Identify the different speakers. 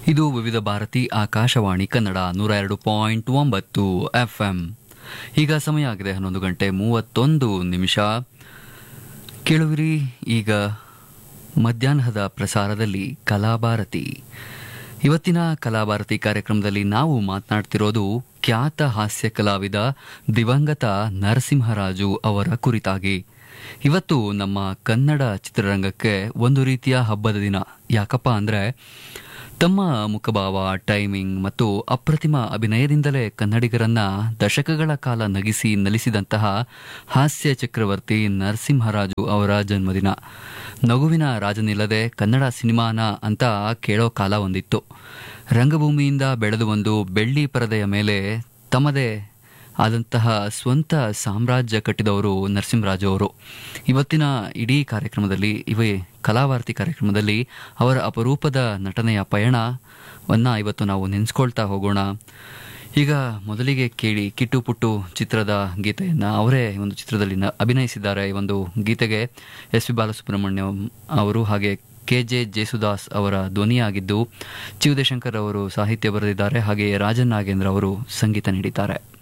Speaker 1: ಇದು ವಿವಿಧ ಭಾರತಿ ಆಕಾಶವಾಣಿ ಕನ್ನಡ ನೂರ ಎರಡು ಪಾಯಿಂಟ್ ಒಂಬತ್ತು ಎಫ್ ಎಂ ಈಗ ಸಮಯ ಆಗಿದೆ ಹನ್ನೊಂದು ಗಂಟೆ ಮೂವತ್ತೊಂದು ನಿಮಿಷ ಕೇಳುವಿರಿ ಈಗ ಮಧ್ಯಾಹ್ನದ ಪ್ರಸಾರದಲ್ಲಿ ಕಲಾಭಾರತಿ ಇವತ್ತಿನ ಕಲಾಭಾರತಿ ಕಾರ್ಯಕ್ರಮದಲ್ಲಿ ನಾವು ಮಾತನಾಡ್ತಿರೋದು ಖ್ಯಾತ ಹಾಸ್ಯ ಕಲಾವಿದ ದಿವಂಗತ ನರಸಿಂಹರಾಜು ಅವರ ಕುರಿತಾಗಿ ಇವತ್ತು ನಮ್ಮ ಕನ್ನಡ ಚಿತ್ರರಂಗಕ್ಕೆ ಒಂದು ರೀತಿಯ ಹಬ್ಬದ ದಿನ ಯಾಕಪ್ಪ ಅಂದ್ರೆ ತಮ್ಮ ಮುಖಭಾವ ಟೈಮಿಂಗ್ ಮತ್ತು ಅಪ್ರತಿಮ ಅಭಿನಯದಿಂದಲೇ ಕನ್ನಡಿಗರನ್ನ ದಶಕಗಳ ಕಾಲ ನಗಿಸಿ ನಲಿಸಿದಂತಹ ಹಾಸ್ಯ ಚಕ್ರವರ್ತಿ ನರಸಿಂಹರಾಜು ಅವರ ಜನ್ಮದಿನ ನಗುವಿನ ರಾಜನಿಲ್ಲದೆ ಕನ್ನಡ ಸಿನಿಮಾನ ಅಂತ ಕೇಳೋ ಕಾಲ ಒಂದಿತ್ತು ರಂಗಭೂಮಿಯಿಂದ ಬೆಳೆದು ಒಂದು ಬೆಳ್ಳಿ ಪರದೆಯ ಮೇಲೆ ತಮ್ಮದೇ ಆದಂತಹ ಸ್ವಂತ ಸಾಮ್ರಾಜ್ಯ ಕಟ್ಟಿದವರು ನರಸಿಂಹರಾಜು ಅವರು ಇವತ್ತಿನ ಇಡೀ ಕಾರ್ಯಕ್ರಮದಲ್ಲಿ ಇವೇ ಕಲಾವಾರ್ತಿ ಕಾರ್ಯಕ್ರಮದಲ್ಲಿ ಅವರ ಅಪರೂಪದ ನಟನೆಯ ಪಯಣವನ್ನ ಇವತ್ತು ನಾವು ನೆನೆಸ್ಕೊಳ್ತಾ ಹೋಗೋಣ ಈಗ ಮೊದಲಿಗೆ ಕೇಳಿ ಕಿಟ್ಟು ಪುಟ್ಟು ಚಿತ್ರದ ಗೀತೆಯನ್ನ ಅವರೇ ಒಂದು ಚಿತ್ರದಲ್ಲಿ ನ- ಅಭಿನಯಿಸಿದ್ದಾರೆ ಈ ಒಂದು ಗೀತೆಗೆ ಎಸ್ ಪಿ ಬಾಲಸುಬ್ರಹ್ಮಣ್ಯಂ ಅವರು ಹಾಗೆ ಕೆ ಜೆ ಜೇಸುದಾಸ್ ಅವರ ಧ್ವನಿಯಾಗಿದ್ದು ಚಿವುದೇಶಂಕರ್ ಅವರು ಸಾಹಿತ್ಯ ಬರೆದಿದ್ದಾರೆ ಹಾಗೆ ರಾಜನ್ ನಾಗೇಂದ್ರ ಅವರು ಸಂಗೀತ ನೀಡಿದ್ದಾರೆ